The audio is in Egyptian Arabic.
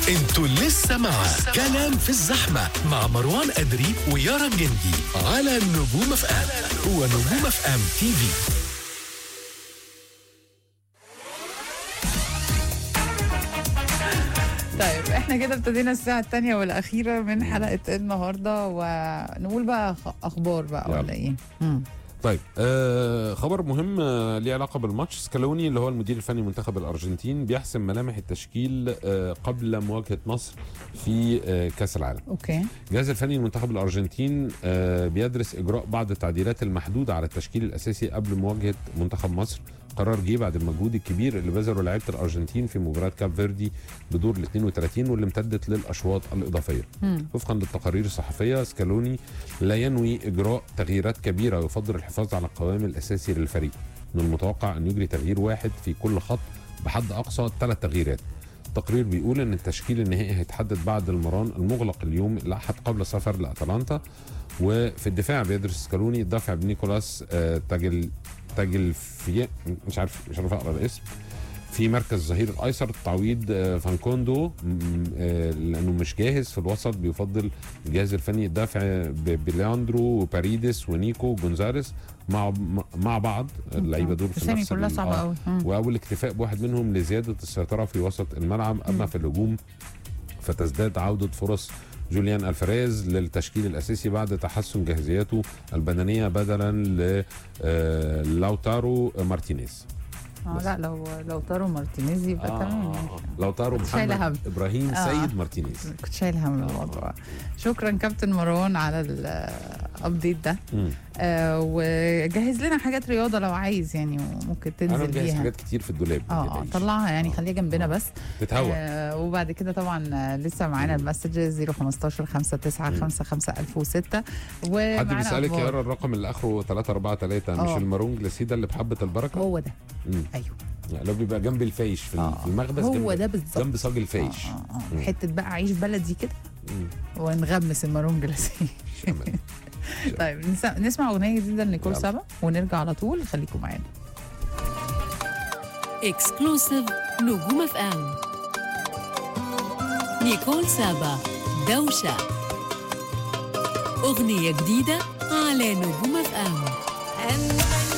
انتوا لسه مع كلام في الزحمة مع مروان أدري ويارا جندي على نجوم اف ام ونجوم اف ام تي في طيب احنا كده ابتدينا الساعة الثانية والأخيرة من حلقة النهاردة ونقول بقى خ- أخبار بقى يلا. ولا إيه؟ مم. طيب آه خبر مهم آه ليه علاقه بالماتش سكالوني اللي هو المدير الفني منتخب الارجنتين بيحسم ملامح التشكيل آه قبل مواجهه مصر في آه كاس العالم أوكي الجهاز الفني لمنتخب الارجنتين آه بيدرس اجراء بعض التعديلات المحدوده على التشكيل الاساسي قبل مواجهه منتخب مصر قرار جه بعد المجهود الكبير اللي بذله لعيبه الارجنتين في مباراه كاب فيردي بدور ال 32 واللي امتدت للاشواط الاضافيه مم. وفقا للتقارير الصحفيه سكالوني لا ينوي اجراء تغييرات كبيره ويفضل الحفاظ على القوام الاساسي للفريق من المتوقع ان يجري تغيير واحد في كل خط بحد اقصى ثلاث تغييرات التقرير بيقول ان التشكيل النهائي هيتحدد بعد المران المغلق اليوم الاحد قبل السفر لاتلانتا وفي الدفاع بيدرس سكالوني الدافع بنيكولاس آه، تاجل تاجل في مش عارف مش عارف اقرا الاسم في مركز الظهير الايسر تعويض آه، فانكوندو م- آه، لانه مش جاهز في الوسط بيفضل الجهاز الفني الدافع ب- بلياندرو وباريدس ونيكو جونزاليس مع مع بعض اللعيبه دول في الأسامي نفس كلها ال- صعبة آه. قوي مم. واول اكتفاء بواحد منهم لزياده السيطره في وسط الملعب اما مم. في الهجوم فتزداد عوده فرص جوليان الفاريز للتشكيل الاساسي بعد تحسن جاهزيته البدنيه بدلا ل آه، لوتارو مارتينيز اه لا لو لو طاروا مارتينيز يبقى تمام لوتارو شايلة محمد هم. ابراهيم آه. سيد مارتينيز كنت شايل هم الموضوع شكرا كابتن مروان على الابديت ده مم. آه وجهز لنا حاجات رياضة لو عايز يعني وممكن انا تنزل مجهز بيها حاجات كتير في الدولاب ما اه اه تقلقيش. طلعها يعني خليها جنبنا بس تتهوى آه وبعد كده طبعا آه، لسه معانا المسجز 015 59 55 1006 ومعانا حد بيسالك أخبار. يا يارا الرقم اللي اخره 343 مش آه. المارون جلاسيدا اللي بحبه البركه هو ده مم. ايوه يعني لو بيبقى جنب الفايش في آه. في المخبز هو جنب ده بالظبط جنب صاج الفايش آه آه مم. آه. حته بقى عيش بلدي كده مم. ونغمس المارون جلاسيه شمال. طيب نس- نسمع اغنيه جديده لنيكول يلا. سابا ونرجع على طول خليكم معانا اكسكلوسيف نجوم اف ام نيكول سابا دوشة أغنية جديدة على نجوم اف ام And when